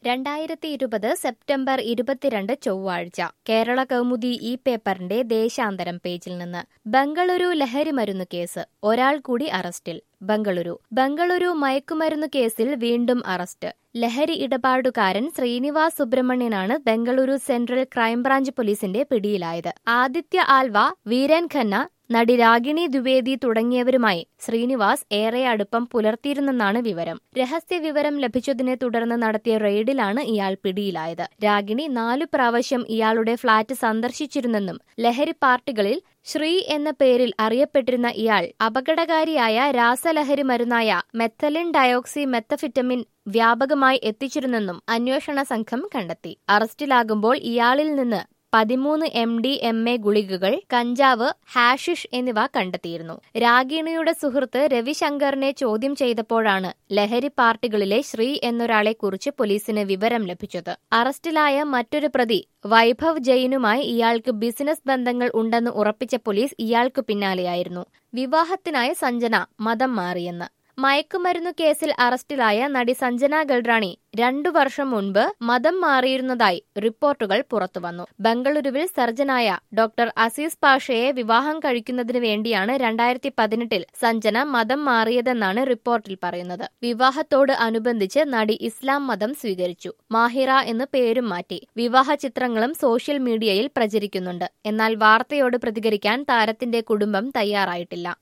രണ്ടായിരത്തി ഇരുപത് സെപ്റ്റംബർ ഇരുപത്തിരണ്ട് ചൊവ്വാഴ്ച കേരള കൗമുദി ഈ പേപ്പറിന്റെ ദേശാന്തരം പേജിൽ നിന്ന് ബംഗളൂരു ലഹരിമരുന്ന് കേസ് ഒരാൾ കൂടി അറസ്റ്റിൽ ബംഗളൂരു ബംഗളൂരു മയക്കുമരുന്ന് കേസിൽ വീണ്ടും അറസ്റ്റ് ലഹരി ഇടപാടുകാരൻ ശ്രീനിവാസ് സുബ്രഹ്മണ്യനാണ് ബംഗളൂരു സെൻട്രൽ ക്രൈംബ്രാഞ്ച് പോലീസിന്റെ പിടിയിലായത് ആദിത്യ ആൽവ വീരൻ ഖന്ന നടി രാഗിണി ദ്വിവേദി തുടങ്ങിയവരുമായി ശ്രീനിവാസ് ഏറെ അടുപ്പം പുലർത്തിയിരുന്നെന്നാണ് വിവരം രഹസ്യ വിവരം ലഭിച്ചതിനെ തുടർന്ന് നടത്തിയ റെയ്ഡിലാണ് ഇയാൾ പിടിയിലായത് രാഗിണി നാലു പ്രാവശ്യം ഇയാളുടെ ഫ്ളാറ്റ് സന്ദർശിച്ചിരുന്നെന്നും ലഹരി പാർട്ടികളിൽ ശ്രീ എന്ന പേരിൽ അറിയപ്പെട്ടിരുന്ന ഇയാൾ അപകടകാരിയായ രാസലഹരി മരുന്നായ മെത്തലിൻ ഡയോക്സി മെത്തഫിറ്റമിൻ വ്യാപകമായി എത്തിച്ചിരുന്നെന്നും അന്വേഷണ സംഘം കണ്ടെത്തി അറസ്റ്റിലാകുമ്പോൾ ഇയാളിൽ നിന്ന് പതിമൂന്ന് എം ഡി എം എ ഗുളികകൾ കഞ്ചാവ് ഹാഷിഷ് എന്നിവ കണ്ടെത്തിയിരുന്നു രാഗിണിയുടെ സുഹൃത്ത് രവിശങ്കറിനെ ചോദ്യം ചെയ്തപ്പോഴാണ് ലഹരി പാർട്ടികളിലെ ശ്രീ എന്നൊരാളെക്കുറിച്ച് പോലീസിന് വിവരം ലഭിച്ചത് അറസ്റ്റിലായ മറ്റൊരു പ്രതി വൈഭവ് ജെയിനുമായി ഇയാൾക്ക് ബിസിനസ് ബന്ധങ്ങൾ ഉണ്ടെന്ന് ഉറപ്പിച്ച പോലീസ് ഇയാൾക്ക് പിന്നാലെയായിരുന്നു വിവാഹത്തിനായി സഞ്ജന മതം മാറിയെന്ന് മയക്കുമരുന്നു കേസിൽ അറസ്റ്റിലായ നടി സഞ്ജന ഗൽറാണി രണ്ടു വർഷം മുൻപ് മതം മാറിയിരുന്നതായി റിപ്പോർട്ടുകൾ പുറത്തുവന്നു ബംഗളൂരുവിൽ സർജനായ ഡോക്ടർ അസീസ് പാഷയെ വിവാഹം കഴിക്കുന്നതിനു വേണ്ടിയാണ് രണ്ടായിരത്തി പതിനെട്ടിൽ സഞ്ജന മതം മാറിയതെന്നാണ് റിപ്പോർട്ടിൽ പറയുന്നത് വിവാഹത്തോട് അനുബന്ധിച്ച് നടി ഇസ്ലാം മതം സ്വീകരിച്ചു മാഹിറ എന്ന് പേരും മാറ്റി വിവാഹ ചിത്രങ്ങളും സോഷ്യൽ മീഡിയയിൽ പ്രചരിക്കുന്നുണ്ട് എന്നാൽ വാർത്തയോട് പ്രതികരിക്കാൻ താരത്തിന്റെ കുടുംബം തയ്യാറായിട്ടില്ല